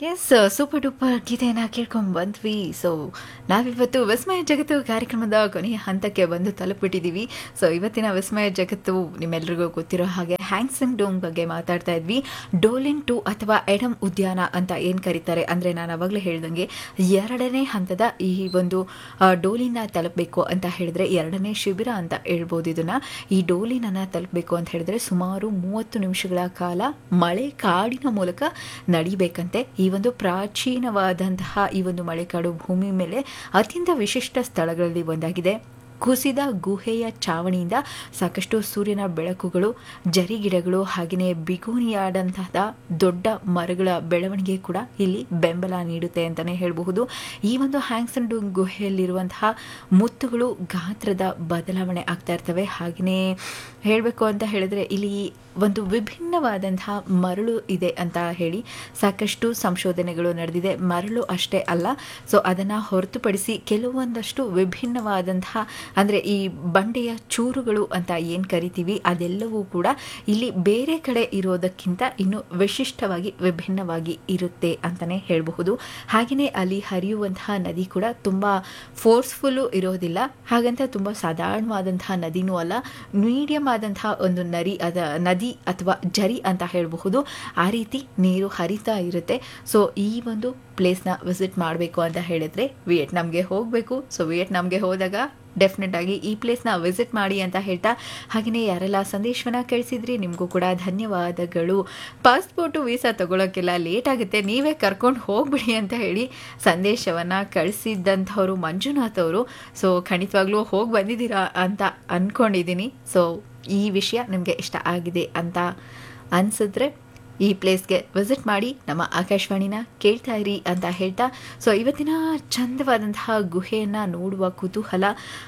yes super duper ಗೀತೆಯನ್ನು ಕೇಳ್ಕೊಂಡು ಬಂದ್ವಿ ಸೊ ನಾವಿವತ್ತು ವಿಸ್ಮಯ ಜಗತ್ತು ಕಾರ್ಯಕ್ರಮದ ಕೊನೆಯ ಹಂತಕ್ಕೆ ಬಂದು ತಲುಪಿಬಿಟ್ಟಿದ್ದೀವಿ ಸೊ ಇವತ್ತಿನ ವಿಸ್ಮಯ ಜಗತ್ತು ನಿಮ್ಮೆಲ್ರಿಗೂ ಗೊತ್ತಿರೋ ಹಾಗೆ ಹ್ಯಾಂಗ್ಸಂಗ್ ಡೋಮ್ ಬಗ್ಗೆ ಮಾತಾಡ್ತಾ ಇದ್ವಿ ಡೋಲಿನ್ ಟು ಅಥವಾ ಎಡಮ್ ಉದ್ಯಾನ ಅಂತ ಏನು ಕರೀತಾರೆ ಅಂದರೆ ನಾನು ಅವಾಗಲೇ ಹೇಳ್ದಂಗೆ ಎರಡನೇ ಹಂತದ ಈ ಒಂದು ಆ, ಡೋಲಿನ ತಲುಪಬೇಕು ಅಂತ ಹೇಳಿದ್ರೆ ಎರಡನೇ ಶಿಬಿರ ಅಂತ ಹೇಳ್ಬೋದು ಇದನ್ನ ಈ ಡೋಲಿನನ್ನು ತಲುಪಬೇಕು ಅಂತ ಹೇಳಿದ್ರೆ ಸುಮಾರು ಮೂವತ್ತು ನಿಮಿಷಗಳ ಕಾಲ ಮಳೆ ಕಾಡಿನ ಮೂಲಕ ನಡಿಬೇಕಂತೆ ಈ ಒಂದು ಪ್ರಾಚೀನವಾದಂತಹ ಈ ಒಂದು ಮಳೆಕಾಡು ಭೂಮಿ ಮೇಲೆ ಅತ್ಯಂತ ವಿಶಿಷ್ಟ ಸ್ಥಳಗಳಲ್ಲಿ ಒಂದಾಗಿದೆ ಕುಸಿದ ಗುಹೆಯ ಚಾವಣಿಯಿಂದ ಸಾಕಷ್ಟು ಸೂರ್ಯನ ಬೆಳಕುಗಳು ಜರಿಗಿಡಗಳು ಹಾಗೆಯೇ ಬಿಗುನಿಯಾದಂತಹ ದೊಡ್ಡ ಮರಗಳ ಬೆಳವಣಿಗೆ ಕೂಡ ಇಲ್ಲಿ ಬೆಂಬಲ ನೀಡುತ್ತೆ ಅಂತಲೇ ಹೇಳಬಹುದು ಈ ಒಂದು ಹ್ಯಾಂಗ್ಸನ್ ಡೂಮ್ ಗುಹೆಯಲ್ಲಿರುವಂತಹ ಮುತ್ತುಗಳು ಗಾತ್ರದ ಬದಲಾವಣೆ ಆಗ್ತಾ ಇರ್ತವೆ ಹಾಗೆಯೇ ಹೇಳಬೇಕು ಅಂತ ಹೇಳಿದ್ರೆ ಇಲ್ಲಿ ಒಂದು ವಿಭಿನ್ನವಾದಂತಹ ಮರಳು ಇದೆ ಅಂತ ಹೇಳಿ ಸಾಕಷ್ಟು ಸಂಶೋಧನೆಗಳು ನಡೆದಿದೆ ಮರಳು ಅಷ್ಟೇ ಅಲ್ಲ ಸೊ ಅದನ್ನು ಹೊರತುಪಡಿಸಿ ಕೆಲವೊಂದಷ್ಟು ವಿಭಿನ್ನವಾದಂತಹ ಅಂದರೆ ಈ ಬಂಡೆಯ ಚೂರುಗಳು ಅಂತ ಏನು ಕರಿತೀವಿ ಅದೆಲ್ಲವೂ ಕೂಡ ಇಲ್ಲಿ ಬೇರೆ ಕಡೆ ಇರೋದಕ್ಕಿಂತ ಇನ್ನು ವಿಶಿಷ್ಟವಾಗಿ ವಿಭಿನ್ನವಾಗಿ ಇರುತ್ತೆ ಅಂತಲೇ ಹೇಳಬಹುದು ಹಾಗೆಯೇ ಅಲ್ಲಿ ಹರಿಯುವಂತಹ ನದಿ ಕೂಡ ತುಂಬ ಫೋರ್ಸ್ಫುಲ್ಲು ಇರೋದಿಲ್ಲ ಹಾಗಂತ ತುಂಬ ಸಾಧಾರಣವಾದಂತಹ ನದಿನೂ ಅಲ್ಲ ಮೀಡಿಯಂ ಆದಂತಹ ಒಂದು ನರಿ ಅದ ನದಿ ಅಥವಾ ಜರಿ ಅಂತ ಹೇಳಬಹುದು ಆ ರೀತಿ ನೀರು ಹರಿತಾ ಇರುತ್ತೆ ಸೊ ಈ ಒಂದು ಪ್ಲೇಸ್ನ ವಿಸಿಟ್ ಮಾಡಬೇಕು ಅಂತ ಹೇಳಿದ್ರೆ ವಿಯೆಟ್ನಾಮ್ಗೆ ಹೋಗಬೇಕು ಸೊ ವಿಯೆಟ್ನಾಮ್ಗೆ ಹೋದಾಗ ಡೆಫಿನೆಟ್ ಆಗಿ ಈ ಪ್ಲೇಸ್ನ ವಿಸಿಟ್ ಮಾಡಿ ಅಂತ ಹೇಳ್ತಾ ಹಾಗೆಯೇ ಯಾರೆಲ್ಲ ಸಂದೇಶವನ್ನ ಕಳಿಸಿದ್ರಿ ನಿಮಗೂ ಕೂಡ ಧನ್ಯವಾದಗಳು ಪಾಸ್ಪೋರ್ಟು ವೀಸಾ ತಗೊಳ್ಳೋಕ್ಕೆಲ್ಲ ಲೇಟ್ ಆಗುತ್ತೆ ನೀವೇ ಕರ್ಕೊಂಡು ಹೋಗ್ಬಿಡಿ ಅಂತ ಹೇಳಿ ಸಂದೇಶವನ್ನು ಕಳಿಸಿದ್ದಂಥವ್ರು ಮಂಜುನಾಥ್ ಅವರು ಸೊ ಖಂಡಿತವಾಗ್ಲೂ ಹೋಗಿ ಬಂದಿದ್ದೀರಾ ಅಂತ ಅಂದ್ಕೊಂಡಿದ್ದೀನಿ ಸೊ ಈ ವಿಷಯ ನಿಮಗೆ ಇಷ್ಟ ಆಗಿದೆ ಅಂತ ಅನಿಸಿದ್ರೆ ಈ ಪ್ಲೇಸ್ಗೆ ವಿಸಿಟ್ ಮಾಡಿ ನಮ್ಮ ಆಕಾಶವಾಣಿನ ಕೇಳ್ತಾ ಇರಿ ಅಂತ ಹೇಳ್ತಾ ಸೊ ಇವತ್ತಿನ ಚಂದವಾದಂತಹ ಗುಹೆಯನ್ನು ನೋಡುವ ಕುತೂಹಲ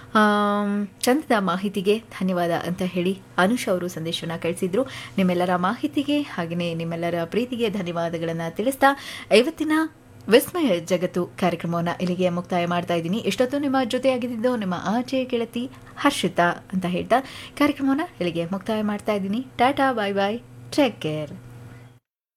ಆಮ್, ಚಂದದ ಮಾಹಿತಿಗೆ ಧನ್ಯವಾದ ಅಂತ ಹೇಳಿ ಅನುಷ್ ಅವರು ಸಂದೇಶವನ್ನು ಕಳಿಸಿದ್ರು ನಿಮ್ಮೆಲ್ಲರ ಮಾಹಿತಿಗೆ ಹಾಗೆಯೇ ನಿಮ್ಮೆಲ್ಲರ ಪ್ರೀತಿಗೆ ಧನ್ಯವಾದಗಳನ್ನು ತಿಳಿಸ್ತಾ ಇವತ್ತಿನ ವಿಸ್ಮಯ ಜಗತ್ತು ಕಾರ್ಯಕ್ರಮವನ್ನು ಇಲ್ಲಿಗೆ ಮುಕ್ತಾಯ ಮಾಡ್ತಾ ಇದ್ದೀನಿ ಇಷ್ಟೊತ್ತು ನಿಮ್ಮ ಜೊತೆಯಾಗಿದ್ದು ನಿಮ್ಮ ಆಚೆ ಗೆಳತಿ ಹರ್ಷಿತಾ ಅಂತ ಹೇಳ್ತಾ ಕಾರ್ಯಕ್ರಮವನ್ನು ಇಲ್ಲಿಗೆ ಮುಕ್ತಾಯ ಮಾಡ್ತಾ ಇದ್ದೀನಿ tata bye bye take care